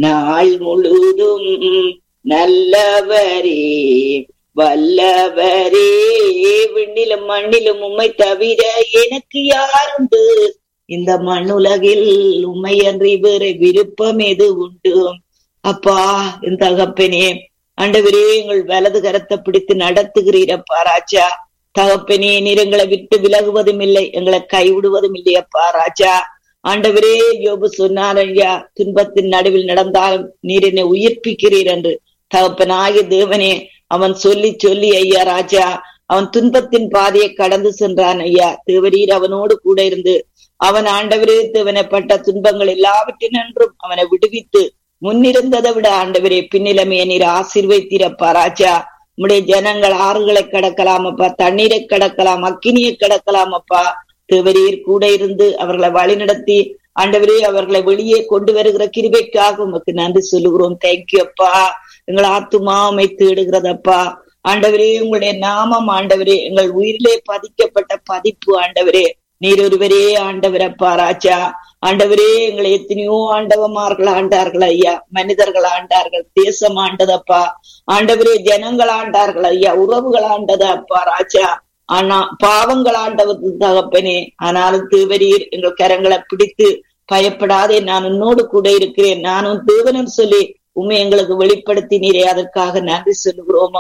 நாள் முழுதும் நல்லவரே வல்லவரே விண்ணிலும் மண்ணிலும் உம்மை தவிர எனக்கு யாருண்டு இந்த மண்ணுலகில் உண்மை அன்றி வேறு விருப்பம் எது உண்டு அப்பா என் தகப்பனே ஆண்டவரே எங்கள் வலது கரத்தை பிடித்து நடத்துகிறீரப்பா ராஜா தகப்பனே நீர் எங்களை விட்டு விலகுவதும் இல்லை எங்களை கைவிடுவதும் இல்லையப்பா ராஜா ஆண்டவரே யோபு சொன்னார் ஐயா துன்பத்தின் நடுவில் நடந்தாலும் நீர் என்னை உயிர்ப்பிக்கிறீர் என்று தகப்பனாகிய தேவனே அவன் சொல்லி சொல்லி ஐயா ராஜா அவன் துன்பத்தின் பாதையை கடந்து சென்றான் ஐயா தேவரீர் அவனோடு கூட இருந்து அவன் ஆண்டவரே தேவனைப்பட்ட துன்பங்கள் எல்லாவற்றினின்றும் அவனை விடுவித்து முன்னிருந்ததை விட ஆண்டவரே பின்னிலைமையை நீர் ஆசீர்வைத்தீரப்பா ராஜா உம்முடைய ஜனங்கள் ஆறுகளை கடக்கலாம் அப்பா தண்ணீரை கடக்கலாம் அக்கினியை கடக்கலாம் அப்பா தேவரீர் கூட இருந்து அவர்களை வழிநடத்தி ஆண்டவரே அவர்களை வெளியே கொண்டு வருகிற கிருபைக்காக உமக்கு நன்றி சொல்லுகிறோம் தேங்க்யூ அப்பா எங்கள் ஆத்துமா உமை தேடுகிறதப்பா ஆண்டவரே உங்களுடைய நாமம் ஆண்டவரே எங்கள் உயிரிலே பதிக்கப்பட்ட பதிப்பு ஆண்டவரே நீர் ஒருவரே ஆண்டவரப்பா ராஜா ஆண்டவரே எங்களை எத்தனையோ ஆண்டவமார்கள் ஆண்டார்கள் ஐயா மனிதர்கள் ஆண்டார்கள் தேசம் ஆண்டதப்பா ஆண்டவரே ஜனங்கள் ஆண்டார்கள் ஐயா உறவுகள் ஆண்டது அப்பா ராஜா ஆனா பாவங்கள் ஆண்டவது தகப்பனே ஆனாலும் தேவரீர் எங்கள் கரங்களை பிடித்து பயப்படாதே நான் உன்னோடு கூட இருக்கிறேன் நானும் தேவனும் சொல்லி உண்மை எங்களுக்கு வெளிப்படுத்தினீரே அதற்காக நன்றி சொல்லுகிறோம்